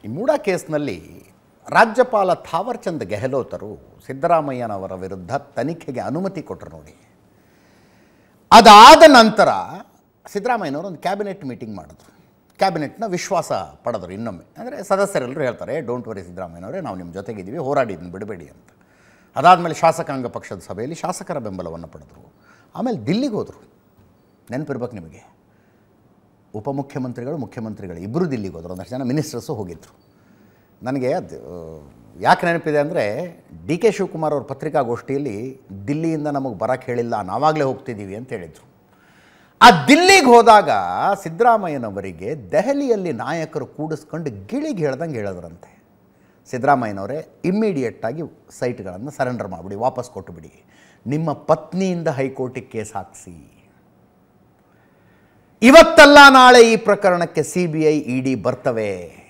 ಈ ಮೂಡ ಕೇಸ್ನಲ್ಲಿ ರಾಜ್ಯಪಾಲ ಥಾವರ್ಚಂದ್ ಗೆಹ್ಲೋತರು ಸಿದ್ದರಾಮಯ್ಯನವರ ವಿರುದ್ಧ ತನಿಖೆಗೆ ಅನುಮತಿ ಕೊಟ್ಟರು ನೋಡಿ ಅದಾದ ನಂತರ ಸಿದ್ದರಾಮಯ್ಯನವರು ಒಂದು ಕ್ಯಾಬಿನೆಟ್ ಮೀಟಿಂಗ್ ಮಾಡಿದ್ರು ಕ್ಯಾಬಿನೆಟ್ನ ವಿಶ್ವಾಸ ಪಡೆದರು ಇನ್ನೊಮ್ಮೆ ಅಂದರೆ ಸದಸ್ಯರೆಲ್ಲರೂ ಹೇಳ್ತಾರೆ ಡೋಂಟ್ ವರಿ ಸಿದ್ದರಾಮಯ್ಯನವರೇ ನಾವು ನಿಮ್ಮ ಜೊತೆಗಿದ್ದೀವಿ ಹೋರಾಡಿದ್ನ ಬಿಡಬೇಡಿ ಅಂತ ಅದಾದಮೇಲೆ ಶಾಸಕಾಂಗ ಪಕ್ಷದ ಸಭೆಯಲ್ಲಿ ಶಾಸಕರ ಬೆಂಬಲವನ್ನು ಪಡೆದರು ಆಮೇಲೆ ದಿಲ್ಲಿಗೆ ಹೋದರು ನೆನಪಿರ್ಬೇಕು ನಿಮಗೆ ಉಪಮುಖ್ಯಮಂತ್ರಿಗಳು ಮುಖ್ಯಮಂತ್ರಿಗಳು ಇಬ್ಬರು ದಿಲ್ಲಿಗೆ ಹೋದರು ಒಂದಷ್ಟು ಜನ ಮಿನಿಸ್ಟರ್ಸು ಹೋಗಿದ್ದರು ನನಗೆ ಅದು ಯಾಕೆ ನೆನಪಿದೆ ಅಂದರೆ ಡಿ ಕೆ ಶಿವಕುಮಾರ್ ಅವ್ರ ಪತ್ರಿಕಾಗೋಷ್ಠಿಯಲ್ಲಿ ದಿಲ್ಲಿಯಿಂದ ನಮಗೆ ಬರೋಕ್ಕೆ ಹೇಳಿಲ್ಲ ನಾವಾಗಲೇ ಹೋಗ್ತಿದ್ದೀವಿ ಅಂತ ಹೇಳಿದರು ಆ ದಿಲ್ಲಿಗೆ ಹೋದಾಗ ಸಿದ್ದರಾಮಯ್ಯನವರಿಗೆ ದೆಹಲಿಯಲ್ಲಿ ನಾಯಕರು ಕೂಡಿಸ್ಕೊಂಡು ಗಿಳಿಗೆ ಹೇಳ್ದಂಗೆ ಹೇಳಿದ್ರಂತೆ ಸಿದ್ದರಾಮಯ್ಯನವರೇ ಇಮ್ಮಿಡಿಯೇಟಾಗಿ ಸೈಟ್ಗಳನ್ನು ಸರೆಂಡರ್ ಮಾಡಿಬಿಡಿ ವಾಪಸ್ ಕೊಟ್ಟುಬಿಡಿ ನಿಮ್ಮ ಪತ್ನಿಯಿಂದ ಹೈಕೋರ್ಟಿಗೆ ಕೇಸ್ ಹಾಕಿಸಿ ಇವತ್ತಲ್ಲ ನಾಳೆ ಈ ಪ್ರಕರಣಕ್ಕೆ C B I E D ಬರ್ತವೆ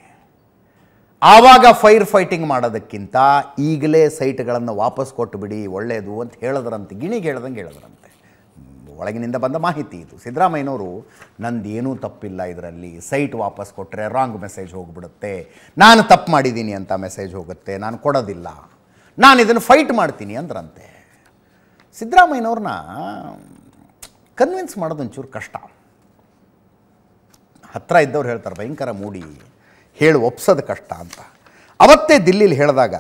ಆವಾಗ ಫೈರ್ ಫೈಟಿಂಗ್ ಮಾಡೋದಕ್ಕಿಂತ ಈಗಲೇ ಸೈಟ್ಗಳನ್ನು ವಾಪಸ್ ಕೊಟ್ಟುಬಿಡಿ ಒಳ್ಳೆಯದು ಅಂತ ಹೇಳಿದ್ರಂತೆ ಗಿಣಿಗೆ ಹೇಳ್ದಂಗೆ ಹೇಳಿದ್ರಂತೆ ಒಳಗಿನಿಂದ ಬಂದ ಮಾಹಿತಿ ಇದು ಸಿದ್ದರಾಮಯ್ಯನವರು ನಂದೇನೂ ತಪ್ಪಿಲ್ಲ ಇದರಲ್ಲಿ ಸೈಟ್ ವಾಪಸ್ ಕೊಟ್ಟರೆ ರಾಂಗ್ ಮೆಸೇಜ್ ಹೋಗ್ಬಿಡುತ್ತೆ ನಾನು ತಪ್ಪು ಮಾಡಿದ್ದೀನಿ ಅಂತ ಮೆಸೇಜ್ ಹೋಗುತ್ತೆ ನಾನು ಕೊಡೋದಿಲ್ಲ ನಾನು ಇದನ್ನು ಫೈಟ್ ಮಾಡ್ತೀನಿ ಅಂದ್ರಂತೆ ಸಿದ್ದರಾಮಯ್ಯನವ್ರನ್ನ ಕನ್ವಿನ್ಸ್ ಮಾಡೋದು ಒಂಚೂರು ಕಷ್ಟ ಹತ್ತಿರ ಇದ್ದವ್ರು ಹೇಳ್ತಾರೆ ಭಯಂಕರ ಮೂಡಿ ಹೇಳಿ ಒಪ್ಸೋದು ಕಷ್ಟ ಅಂತ ಅವತ್ತೇ ದಿಲ್ಲಿಲಿ ಹೇಳಿದಾಗ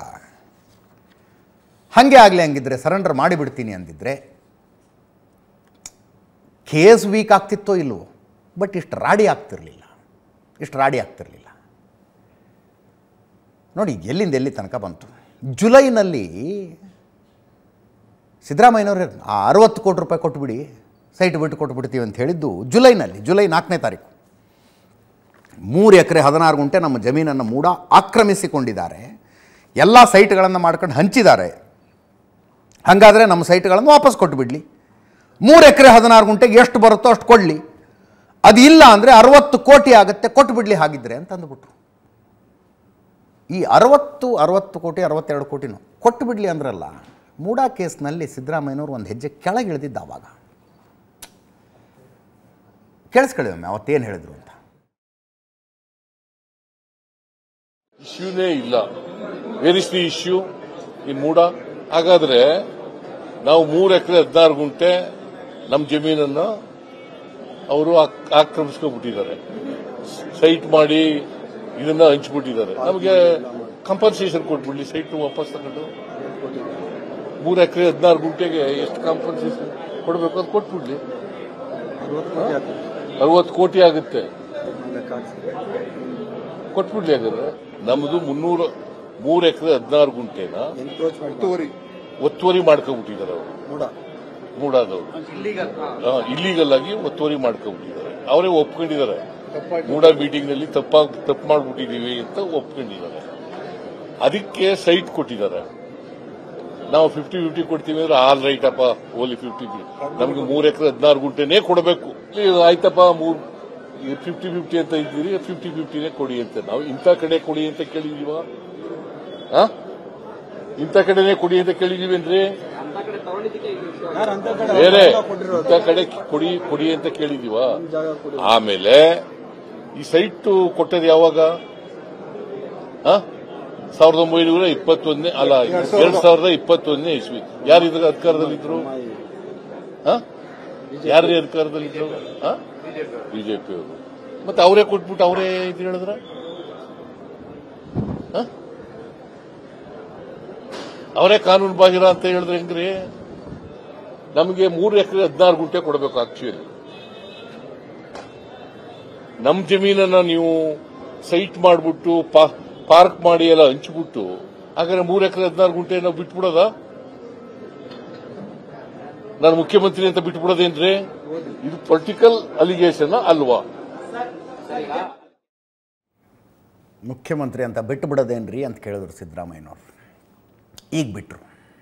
ಹಾಗೆ ಆಗಲಿ ಹಂಗಿದ್ರೆ ಸರೆಂಡರ್ ಮಾಡಿಬಿಡ್ತೀನಿ ಅಂದಿದ್ರೆ ಕೇಸ್ ವೀಕ್ ಆಗ್ತಿತ್ತೋ ಇಲ್ವೋ ಬಟ್ ಇಷ್ಟು ರಾಡಿ ಆಗ್ತಿರಲಿಲ್ಲ ಇಷ್ಟು ರಾಡಿ ಆಗ್ತಿರಲಿಲ್ಲ ನೋಡಿ ಎಲ್ಲಿಂದ ಎಲ್ಲಿ ತನಕ ಬಂತು ಜುಲೈನಲ್ಲಿ ಸಿದ್ದರಾಮಯ್ಯನವ್ರು ಆ ಅರವತ್ತು ಕೋಟಿ ರೂಪಾಯಿ ಕೊಟ್ಬಿಡಿ ಸೈಟ್ ಬಿಟ್ಟು ಕೊಟ್ಬಿಡ್ತೀವಿ ಅಂತ ಹೇಳಿದ್ದು ಜುಲೈನಲ್ಲಿ ಜುಲೈ ನಾಲ್ಕನೇ ತಾರೀಕು ಮೂರು ಎಕರೆ ಹದಿನಾರು ಗುಂಟೆ ನಮ್ಮ ಜಮೀನನ್ನು ಮೂಡ ಆಕ್ರಮಿಸಿಕೊಂಡಿದ್ದಾರೆ ಎಲ್ಲ ಸೈಟ್ಗಳನ್ನು ಮಾಡ್ಕೊಂಡು ಹಂಚಿದ್ದಾರೆ ಹಾಗಾದರೆ ನಮ್ಮ ಸೈಟ್ಗಳನ್ನು ವಾಪಸ್ ಕೊಟ್ಟುಬಿಡಲಿ ಮೂರು ಎಕರೆ ಹದಿನಾರು ಗುಂಟೆಗೆ ಎಷ್ಟು ಬರುತ್ತೋ ಅಷ್ಟು ಕೊಡಲಿ ಅದು ಇಲ್ಲ ಅಂದರೆ ಅರವತ್ತು ಕೋಟಿ ಆಗುತ್ತೆ ಕೊಟ್ಟುಬಿಡಲಿ ಹಾಗಿದ್ರೆ ಅಂತ ಅಂದ್ಬಿಟ್ರು ಈ ಅರವತ್ತು ಅರವತ್ತು ಕೋಟಿ ಅರವತ್ತೆರಡು ಕೋಟಿನೂ ಕೊಟ್ಟು ಬಿಡಲಿ ಅಂದ್ರಲ್ಲ ಮೂಡಾ ಕೇಸ್ನಲ್ಲಿ ಸಿದ್ದರಾಮಯ್ಯನವರು ಒಂದು ಹೆಜ್ಜೆ ಕೆಳಗೆ ಇಳಿದಿದ್ದ ಆವಾಗ ಕೇಳಿಸ್ಕೊಳ್ಳಿ ಒಮ್ಮೆ ಅವತ್ತೇನು ಹೇಳಿದ್ರು ಅಂತ ಇಶ್ಯೂನೇ ಇಲ್ಲ where is the issue in MUDA ಹಾಗಾದ್ರೆ ನಾವು ಮೂರು ಎಕರೆ ಹದಿನಾರು ಗುಂಟೆ ನಮ್ಮ ಜಮೀನನ್ನ ಅವರು ಆಕ್ರಮಿಸ್ಕೊಂಡ್ಬಿಟ್ಟಿದ್ದಾರೆ ಸೈಟ್ ಮಾಡಿ ಇದನ್ನ ಹಂಚ್ಬಿಟ್ಟಿದ್ದಾರೆ ನಮಗೆ ಕಂಪನ್ಸೇಷನ್ ಕೊಟ್ಬಿಡ್ಲಿ ಸೈಟ್ ವಾಪಸ್ ತಗೊಂಡು ಮೂರು ಎಕರೆ ಹದಿನಾರು ಗುಂಟೆಗೆ ಎಷ್ಟು ಕಾಂಪನ್ಸೇಷನ್ ಕೊಡಬೇಕು ಅಂತ ಕೊಟ್ಬಿಡ್ಲಿ ಅರವತ್ತು ಕೋಟಿ ಆಗುತ್ತೆ ಕೊಟ್ಬಿಡ್ಲಿ ಹಾಗಾದ್ರೆ ನಮ್ದು ಮುನ್ನೂರು ಮೂರು ಎಕರೆ ಹದಿನಾರು ಗುಂಟೆನ ಒತ್ತುವರಿ ಒತ್ತುವರಿ ಮಾಡ್ಕೊಂಡ್ಬಿಟ್ಟಿದ್ದಾರೆ ಅವರು ಮೂಡ ಮೂಡಾದವರು ಇಲ್ಲಿಗಲ್ ಆಗಿ ಒತ್ತುವರಿ ಮಾಡ್ಕೊಂಡ್ಬಿಟ್ಟಿದ್ದಾರೆ ಅವರೇ ಒಪ್ಕೊಂಡಿದ್ದಾರೆ ಮೂಡ ಮೀಟಿಂಗ್ ನಲ್ಲಿ ತಪ್ಪ ತಪ್ಪು ಮಾಡ್ಬಿಟ್ಟಿದೀವಿ ಅಂತ ಒಪ್ಕೊಂಡಿದ್ದಾರೆ ಅದಕ್ಕೆ ಸೈಟ್ ಕೊಟ್ಟಿದ್ದಾರೆ ನಾವು ಫಿಫ್ಟಿ ಫಿಫ್ಟಿ ಕೊಡ್ತೀವಿ ಅಂದ್ರೆ ಆಲ್ ರೈಟ್ ಅಪ್ಪ ಓಲಿ ಫಿಫ್ಟಿ ನಮ್ಗೆ ಮೂರ್ ಎಕರೆ ಹದಿನಾರು ಗುಂಟೆನೇ ಕೊಡಬೇಕು ಈಗ ಆಯ್ತಪ್ಪ ಮೂರ್ ಫಿಫ್ಟಿ ಫಿಫ್ಟಿ ಅಂತ ಇದ್ದೀರಿ ಫಿಫ್ಟಿ ಫಿಫ್ಟಿನೇ ಕೊಡಿ ಅಂತ ನಾವು ಇಂಥ ಕಡೆ ಕೊಡಿ ಅಂತ ಕೇಳಿದೀವ ಆ? ಇಂಥ ಕಡೆನೇ ಕೊಡಿ ಅಂತ ಕೇಳಿದೀವಿ ಅಂದ್ರೆ ಬೇರೆ ಇಂಥ ಕಡೆ ಕೊಡಿ ಕೊಡಿ ಅಂತ ಕೇಳಿದೀವ ಆಮೇಲೆ ಈ ಸೈಟ್ ಕೊಟ್ಟದ್ದು ಯಾವಾಗ ಆ? ಸಾವಿರದ ಒಂಬೈನೂರ ಇಪ್ಪತ್ತೊಂದನೇ ಅಲ್ಲ ಎರಡ್ ಸಾವಿರದ ಇಪ್ಪತ್ತೊಂದನೇ ಇಸ್ವಿ ಯಾರು ಇದ್ರ ಅಧಿಕಾರದಲ್ಲಿದ್ರು ಆ? ಯಾರು ಅಧಿಕಾರದಲ್ಲಿದ್ರು ಬಿಜೆಪಿ ಅವರು ಮತ್ತೆ ಅವರೇ ಕೊಟ್ಬಿಟ್ಟು ಅವರೇ ಇದು ಹೇಳಿದ್ರ ಅವರೇ ಕಾನೂನು ಬಾಹಿರ ಅಂತ ಹೇಳಿದ್ರೆ ಹೆಂಗ್ರಿ ನಮಗೆ ಮೂರು ಎಕರೆ ಹದಿನಾರು ಗುಂಟೆ ಕೊಡಬೇಕು ಆಕ್ಚುಲಿ ನಮ್ ಜಮೀನನ್ನ ನೀವು ಸೈಟ್ ಮಾಡಿಬಿಟ್ಟು ಪಾರ್ಕ್ ಮಾಡಿ ಎಲ್ಲ ಹಂಚ್ಬಿಟ್ಟು ಹಾಗಾದ್ರೆ ಮೂರು ಎಕರೆ ಹದಿನಾರು ಗುಂಟೆ ನಾವು ಬಿಟ್ಬಿಡೋದ ನಾನು ಮುಖ್ಯಮಂತ್ರಿ ಅಂತ ಬಿಟ್ಬಿಡೋದೇನ್ರಿ ಇದು ಪೊಲಿಟಿಕಲ್ ಅಲಿಗೇಷನ್ ಅಲ್ವಾ ಮುಖ್ಯಮಂತ್ರಿ ಅಂತ ಬಿಟ್ಟು ಬಿಡೋದೇನ್ರಿ ಅಂತ ಕೇಳಿದ್ರು ಸಿದ್ದರಾಮಯ್ಯನವರು ಈಗ ಬಿಟ್ಟರು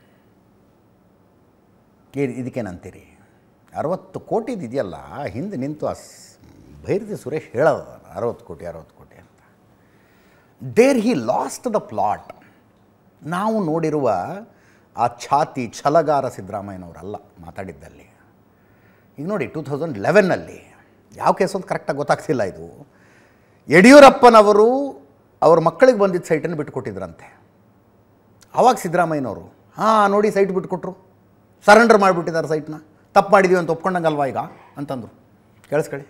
ಇದಕ್ಕೇನಂತೀರಿ ಅರವತ್ತು ಕೋಟಿದು ಇದೆಯಲ್ಲ ಹಿಂದೆ ನಿಂತು ಆ ಸ್- ಭೈರತಿ ಸುರೇಶ್ ಹೇಳೋದು ಅರವತ್ತು ಕೋಟಿ ಅರವತ್ತು ಕೋಟಿ ಅಂತ there he lost the plot ನಾವು ನೋಡಿರುವ ಆ ಛಾತಿ ಛಲಗಾರ ಸಿದ್ದರಾಮಯ್ಯನವರಲ್ಲ ಮಾತಾಡಿದ್ದಲ್ಲಿ ಈಗ ನೋಡಿ ಟೂ ತೌಸಂಡ್ ಲೆವೆನ್ನಲ್ಲಿ ಯಾವ ಕೇಸು ಅಂತ ಕರೆಕ್ಟಾಗಿ ಗೊತ್ತಾಗ್ತಿಲ್ಲ ಇದು ಯಡಿಯೂರಪ್ಪನವರು ಅವ್ರ ಮಕ್ಕಳಿಗೆ ಬಂದಿದ್ದ ಸೈಟನ್ನು ಬಿಟ್ಟುಕೊಟ್ಟಿದ್ರಂತೆ ಆವಾಗ ಸಿದ್ದರಾಮಯ್ಯನವರು ಹಾಂ ನೋಡಿ ಸೈಟ್ ಬಿಟ್ಕೊಟ್ರು ಸರೆಂಡರ್ ಮಾಡಿಬಿಟ್ಟಿದ್ದಾರೆ ಸೈಟ್ನ ತಪ್ಪು ಮಾಡಿದ್ದೀವಿ ಅಂತ ಒಪ್ಕೊಂಡಂಗಲ್ವಾ ಈಗ ಅಂತಂದರು ಕೇಳಿಸ್ಕೊಳ್ಳಿ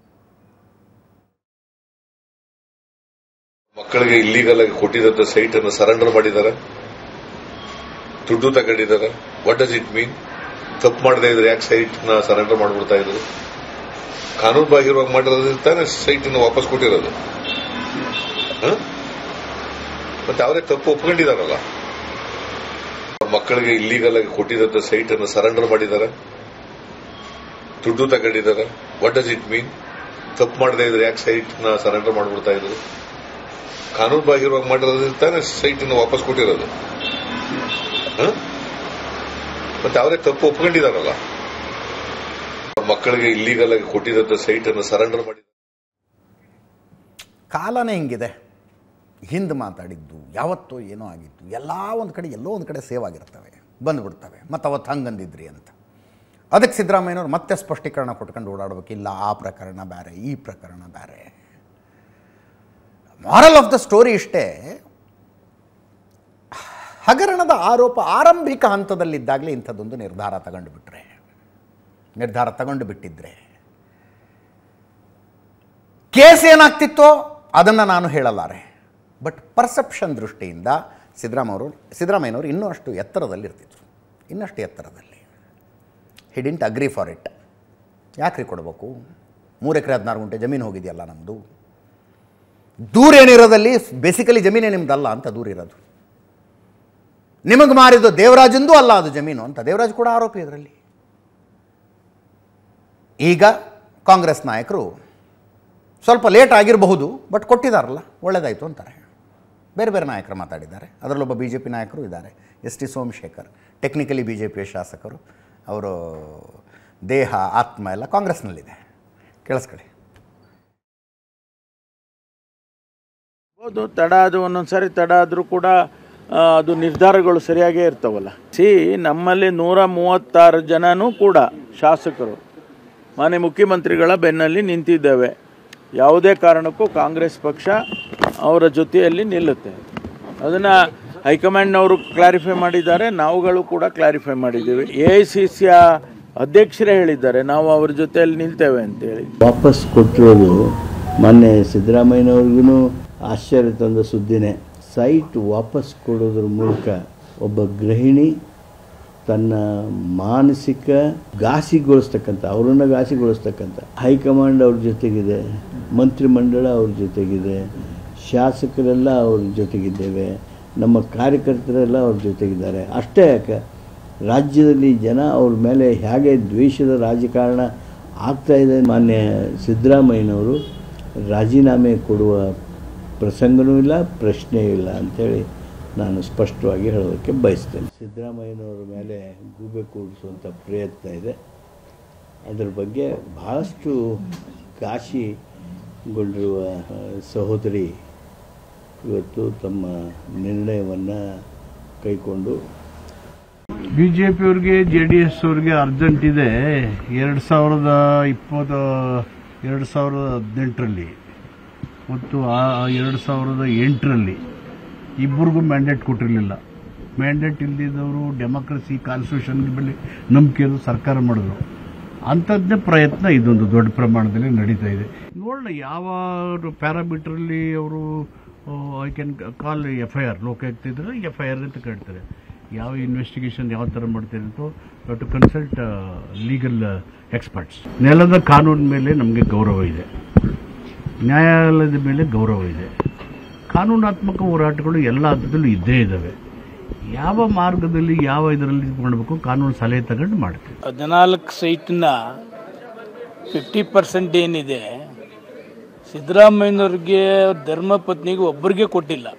ಮಕ್ಕಳಿಗೆ ಇಲ್ಲಿಗಲ್ ಆಗಿ ಕೊಟ್ಟಿದ್ದಂತ ಸೈಟ್ ಅನ್ನು ಸರೆಂಡರ್ ಮಾಡಿದ್ದಾರೆ ದುಡ್ಡು ತಗೊಂಡಿದ್ದಾರೆ ವಾಟ್ ಡಸ್ ಇಟ್ ಮೀನ್ ತಪ್ಪು ಮಾಡದೇ ಇದ್ರೆ ಯಾಕೆ ಸೈಟ್ ನ ಸರೆಂಡರ್ ಮಾಡ್ಬಿಡ್ತಾ ಇದ್ರು ಕಾನೂನು ಬಾಹಿರವಾಗಿ ಮಾಡಿರೋದ್ರಿಂದ ತಾನೇ ಸೈಟ್ ಅನ್ನು ವಾಪಸ್ ಕೊಟ್ಟಿರೋದು ಹ? ಮತ್ತೆ ಅವರೇ ತಪ್ಪು ಒಪ್ಕೊಂಡಿದಾರಲ್ಲ ಅವ್ರ ಮಕ್ಕಳಿಗೆ ಇಲ್ಲಿಗಲ್ ಆಗಿ ಕೊಟ್ಟಿದ್ದಂತ ಸೈಟ್ ಅನ್ನು ಸರೆಂಡರ್ ಮಾಡಿದ್ದಾರೆ ದುಡ್ಡು ತಗೊಂಡಿದ್ದಾರೆ ವಾಟ್ ಡಸ್ ಇಟ್ ಮೀನ್ ತಪ್ಪು ಮಾಡದೇ ಇದ್ರೆ ಯಾಕೆ ಸೈಟ್ ನ ಸರೆಂಡರ್ ಮಾಡ್ಬಿಡ್ತಾ ಇದ್ರು ಕಾನೂನು ಬಾಹಿರವಾಗಿ ಮಾಡಿರೋದ್ರಿಂದ ತಾನೇ ಸೈಟ್ ಅನ್ನು ವಾಪಸ್ ಕೊಟ್ಟಿರೋದು ಹ? ಮತ್ತೆ ಅವರೇ ತಪ್ಪು ಒಪ್ಕೊಂಡಿದಾರಲ್ಲ ಅವ್ರ ಮಕ್ಕಳಿಗೆ ಇಲ್ಲಿಗಲ್ ಆಗಿ ಕೊಟ್ಟಿದ್ದಂತ ಸೈಟ್ ಅನ್ನು ಸರೆಂಡರ್ ಮಾಡಿ ಕಾಲನೇ ಹಿಂಗಿದೆ ಹಿಂದೆ ಮಾತಾಡಿದ್ದು ಯಾವತ್ತೋ ಏನೋ ಆಗಿತ್ತು ಎಲ್ಲ ಒಂದು ಕಡೆ ಎಲ್ಲೋ ಒಂದು ಕಡೆ ಸೇವ್ ಆಗಿರ್ತವೆ ಬಂದುಬಿಡ್ತವೆ ಮತ್ತು ಅವತ್ತು ಹಂಗಂದಿದ್ರಿ ಅಂತ ಅದಕ್ಕೆ ಸಿದ್ದರಾಮಯ್ಯನವ್ರು ಮತ್ತೆ ಸ್ಪಷ್ಟೀಕರಣ ಕೊಟ್ಕೊಂಡು ಓಡಾಡ್ಬೇಕು ಇಲ್ಲ ಆ ಪ್ರಕರಣ ಬೇರೆ ಈ ಪ್ರಕರಣ ಬೇರೆ ಮಾರಲ್ ಆಫ್ ದ ಸ್ಟೋರಿ ಇಷ್ಟೇ ಹಗರಣದ ಆರೋಪ ಆರಂಭಿಕ ಹಂತದಲ್ಲಿದ್ದಾಗಲೇ ಇಂಥದ್ದೊಂದು ನಿರ್ಧಾರ ತಗೊಂಡು ಬಿಟ್ರೆ ನಿರ್ಧಾರ ತಗೊಂಡು ಬಿಟ್ಟಿದ್ರೆ ಕೇಸ್ ಏನಾಗ್ತಿತ್ತೋ ಅದನ್ನು ನಾನು ಹೇಳಲಾರೆ ಬಟ್ ಪರ್ಸೆಪ್ಷನ್ ದೃಷ್ಟಿಯಿಂದ ಸಿದ್ದರಾಮಯ್ಯವರು ಸಿದ್ದರಾಮಯ್ಯನವರು ಇನ್ನೂ ಅಷ್ಟು ಎತ್ತರದಲ್ಲಿ ಇರ್ತಿದ್ರು ಇನ್ನಷ್ಟು ಎತ್ತರದಲ್ಲಿ he didn't agree for it ಯಾಕ್ರಿ ಕೊಡಬೇಕು ಮೂರು ಎಕರೆ ಹದಿನಾರು ಗುಂಟೆ ಜಮೀನು ಹೋಗಿದೆಯಲ್ಲ ನಮ್ಮದು ದೂರ ಏನಿರೋದಲ್ಲಿ ಬೇಸಿಕಲಿ ಜಮೀನೇ ನಿಮ್ದಲ್ಲ ಅಂತ ದೂರ ಇರೋದು ನಿಮಗೆ ಮಾರಿದ್ದು ದೇವರಾಜಂದು ಅಲ್ಲ ಅದು ಜಮೀನು ಅಂತ ದೇವರಾಜ್ ಕೂಡ ಆರೋಪಿ ಇದರಲ್ಲಿ ಈಗ ಕಾಂಗ್ರೆಸ್ ನಾಯಕರು ಸ್ವಲ್ಪ ಲೇಟ್ ಆಗಿರಬಹುದು ಬಟ್ ಕೊಟ್ಟಿದ್ದಾರಲ್ಲ ಒಳ್ಳೆಯದಾಯಿತು ಅಂತಾರೆ ಬೇರೆ ಬೇರೆ ನಾಯಕರು ಮಾತಾಡಿದ್ದಾರೆ ಅದರಲ್ಲೊಬ್ಬ ಬಿ ಜೆ ಪಿ ನಾಯಕರು ಇದ್ದಾರೆ S T Somashekar technically B J ಪಿಯ ಶಾಸಕರು ಅವರು ದೇಹ ಆತ್ಮ ಎಲ್ಲ ಕಾಂಗ್ರೆಸ್ನಲ್ಲಿದೆ ಕೇಳಿಸ್ಕೊಳ್ಳಿ ಹೌದು ತಡ ಅದು ಒಂದೊಂದು ಸಾರಿ ತಡ ಆದರೂ ಕೂಡ ಆ, ಅದು ನಿರ್ಧಾರಗಳು ಸರಿಯಾಗೇ ಇರ್ತಾವಲ್ಲ ಸಿ ನಮ್ಮಲ್ಲಿ ನೂರ ಮೂವತ್ತಾರು ಜನನೂ ಕೂಡ ಶಾಸಕರು ಮಾನ್ಯ ಮುಖ್ಯಮಂತ್ರಿಗಳ ಬೆನ್ನಲ್ಲಿ ನಿಂತಿದ್ದೇವೆ ಯಾವುದೇ ಕಾರಣಕ್ಕೂ ಕಾಂಗ್ರೆಸ್ ಪಕ್ಷ ಅವರ ಜೊತೆಯಲ್ಲಿ ನಿಲ್ಲುತ್ತೆ ಅದನ್ನು ಹೈಕಮಾಂಡ್ನವರು ಕ್ಲಾರಿಫೈ ಮಾಡಿದ್ದಾರೆ ನಾವುಗಳು ಕೂಡ ಕ್ಲಾರಿಫೈ ಮಾಡಿದ್ದೀವಿ ಎ ಐ ಸಿ ಸಿಯ ಅಧ್ಯಕ್ಷರೇ ಹೇಳಿದ್ದಾರೆ ನಾವು ಅವ್ರ ಜೊತೆಯಲ್ಲಿ ನಿಲ್ತೇವೆ ಅಂತೇಳಿ ವಾಪಸ್ ಕೊಟ್ಟಿರೋದು ಮೊನ್ನೆ ಸಿದ್ದರಾಮಯ್ಯನವ್ರಿಗೂ ಆಶ್ಚರ್ಯ ತಂದ ಸುದ್ದಿನೇ ಸೈಟ್ ವಾಪಸ್ ಕೊಡೋದ್ರ ಮೂಲಕ ಒಬ್ಬ ಗೃಹಿಣಿ ತನ್ನ ಮಾನಸಿಕ ಘಾಸಿಗೊಳಿಸ್ತಕ್ಕಂಥ ಅವರನ್ನು ಘಾಸಿಗೊಳಿಸ್ತಕ್ಕಂಥ ಹೈಕಮಾಂಡ್ ಅವ್ರ ಜೊತೆಗಿದೆ ಮಂತ್ರಿಮಂಡಲ ಅವ್ರ ಜೊತೆಗಿದೆ ಶಾಸಕರೆಲ್ಲ ಅವ್ರ ಜೊತೆಗಿದ್ದೇವೆ ನಮ್ಮ ಕಾರ್ಯಕರ್ತರೆಲ್ಲ ಅವ್ರ ಜೊತೆಗಿದ್ದಾರೆ ಅಷ್ಟೇ ಯಾಕೆ ರಾಜ್ಯದಲ್ಲಿ ಜನ ಅವ್ರ ಮೇಲೆ ಹೇಗೆ ದ್ವೇಷದ ರಾಜಕಾರಣ ಆಗ್ತಾ ಇದೆ ಮಾನ್ಯ ಸಿದ್ದರಾಮಯ್ಯನವರು ರಾಜೀನಾಮೆ ಕೊಡುವ ಪ್ರಸಂಗನೂ ಇಲ್ಲ ಪ್ರಶ್ನೆಯೂ ಇಲ್ಲ ಅಂಥೇಳಿ ನಾನು ಸ್ಪಷ್ಟವಾಗಿ ಹೇಳೋದಕ್ಕೆ ಬಯಸ್ತೇನೆ ಸಿದ್ದರಾಮಯ್ಯನವರ ಮೇಲೆ ಗೂಬೆ ಕೂಡಿಸುವಂಥ ಪ್ರಯತ್ನ ಇದೆ ಅದರ ಬಗ್ಗೆ ಬಹಳಷ್ಟು ಕಾಶಿಗೊಂಡಿರುವ ಆ, ಸಹೋದರಿ ಇವತ್ತು ತಮ್ಮ ನಿರ್ಣಯವನ್ನು ಕೈಕೊಂಡು ಬಿ ಜೆ ಪಿಯವ್ರಿಗೆ ಜೆ ಡಿ ಎಸ್ ಅವ್ರಿಗೆ ಅರ್ಜೆಂಟ್ ಇದೆ ಎರಡು ಸಾವಿರದ ಇಪ್ಪತ್ತು ಎರಡು ಸಾವಿರದ ಹದಿನೆಂಟರಲ್ಲಿ ಮತ್ತು ಆ ಎರಡು ಸಾವಿರದ ಎಂಟರಲ್ಲಿ ಇಬ್ಬರಿಗೂ ಮ್ಯಾಂಡೇಟ್ ಕೊಟ್ಟಿರಲಿಲ್ಲ ಮ್ಯಾಂಡೇಟ್ ಇಲ್ದಿದ್ದವರು ಡೆಮೋಕ್ರಸಿ ಕಾನ್ಸ್ಟಿಟ್ಯೂಷನ್ ಮೇಲೆ ನಂಬಿಕೆಯನ್ನು ಸರ್ಕಾರ ಮಾಡಿದ್ರು ಅಂಥದ್ದೇ ಪ್ರಯತ್ನ ಇದೊಂದು ದೊಡ್ಡ ಪ್ರಮಾಣದಲ್ಲಿ ನಡೀತಾ ಇದೆ ನೋಡೋಣ ಯಾವ ಪ್ಯಾರಾಮೀಟ್ರಲ್ಲಿ ಅವರು I can call F I R Lokayukta ಇದ್ರೆ ಎಫ್ ಐ ಆರ್ ಅಂತ ಕೇಳ್ತಾರೆ ಯಾವ ಇನ್ವೆಸ್ಟಿಗೇಷನ್ ಯಾವ ಥರ ಮಾಡ್ತಾರೆ ಅಂತ ಟು ಕನ್ಸಲ್ಟ್ ಲೀಗಲ್ ಎಕ್ಸ್ಪರ್ಟ್ಸ್ ನೆಲದ ಕಾನೂನು ಮೇಲೆ ನಮಗೆ ಗೌರವ ಇದೆ ನ್ಯಾಯಾಲಯದ ಮೇಲೆ ಗೌರವ ಇದೆ ಕಾನೂನಾತ್ಮಕ ಹೋರಾಟಗಳು ಎಲ್ಲ ಹಂತದಲ್ಲೂ ಇದ್ದೇ ಇದ್ದಾವೆ ಯಾವ ಮಾರ್ಗದಲ್ಲಿ ಯಾವ ಇದರಲ್ಲಿ ಮಾಡಬೇಕು ಕಾನೂನು ಸಲಹೆ ತಗೊಂಡು ಮಾಡ್ತೀವಿ ಹದಿನಾಲ್ಕು ಸೈಟ್ನ ಫಿಫ್ಟಿ ಪರ್ಸೆಂಟ್ ಏನಿದೆ ಸಿದ್ದರಾಮಯ್ಯನವ್ರಿಗೆ ಧರ್ಮಪತ್ನಿಗೆ ಒಬ್ಬರಿಗೆ ಕೊಟ್ಟಿಲ್ಲ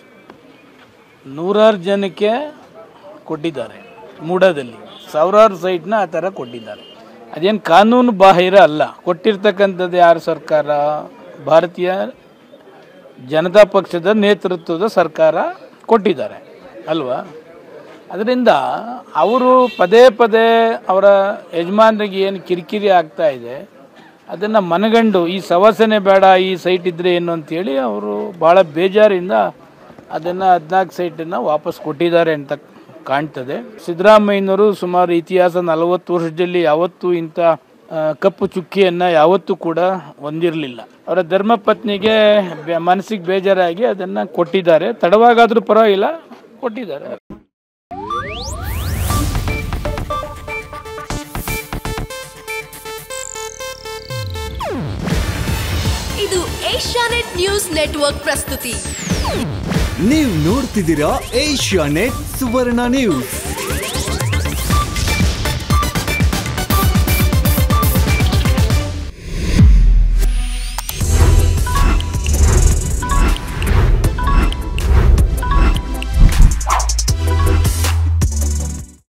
ನೂರಾರು ಜನಕ್ಕೆ ಕೊಟ್ಟಿದ್ದಾರೆ ಮೂಡಾದಲ್ಲಿ ಸಾವಿರಾರು ಸೈಟ್ನ ಆ ಥರ ಕೊಟ್ಟಿದ್ದಾರೆ ಅದೇನು ಕಾನೂನು ಬಾಹಿರ ಅಲ್ಲ ಕೊಟ್ಟಿರ್ತಕ್ಕಂಥದ್ದು ಯಾರು ಸರ್ಕಾರ ಭಾರತೀಯ ಜನತಾ ಪಕ್ಷದ ನೇತೃತ್ವದ ಸರ್ಕಾರ ಕೊಟ್ಟಿದ್ದಾರೆ ಅಲ್ವಾ ಅದರಿಂದ ಅವರು ಪದೇ ಪದೇ ಅವರ ಯಜಮಾನರಿಗೆ ಏನು ಕಿರಿಕಿರಿ ಆಗ್ತಾ ಇದೆ ಅದನ್ನು ಮನಗಂಡು ಈ ಸವಾಸನೆ ಬೇಡ ಈ ಸೈಟ್ ಇದ್ದರೆ ಏನು ಅಂತೇಳಿ ಅವರು ಭಾಳ ಬೇಜಾರಿಂದ ಅದನ್ನು ಹದಿನಾಲ್ಕು ಸೈಟನ್ನು ವಾಪಸ್ ಕೊಟ್ಟಿದ್ದಾರೆ ಅಂತ ಕಾಣ್ತದೆ ಸಿದ್ದರಾಮಯ್ಯನವರು ಸುಮಾರು ಇತಿಹಾಸ ನಲವತ್ತು ವರ್ಷದಲ್ಲಿ ಯಾವತ್ತೂ ಇಂಥ ಆ, ಕಪ್ಪು ಚುಕ್ಕಿಯನ್ನು ಯಾವತ್ತೂ ಕೂಡ ಹೊಂದಿರಲಿಲ್ಲ ಅವರ ಧರ್ಮಪತ್ನಿಗೆ ಬೆ- ಮನಸ್ಸಿಗೆ ಬೇಜಾರಾಗಿ ಅದನ್ನು ಕೊಟ್ಟಿದ್ದಾರೆ ತಡವಾಗಾದರೂ ಪರವಾಗಿಲ್ಲ ಕೊಟ್ಟಿದ್ದಾರೆ ಇದು ಏಷ್ಯಾನೆಟ್ ನ್ಯೂಸ್ ನೆಟ್ವರ್ಕ್ ಪ್ರಸ್ತುತಿ ನೀವು ನೋಡ್ತಿದ್ದೀರಾ ಏಷ್ಯಾ ನೆಟ್ ಸುವರ್ಣ ನ್ಯೂಸ್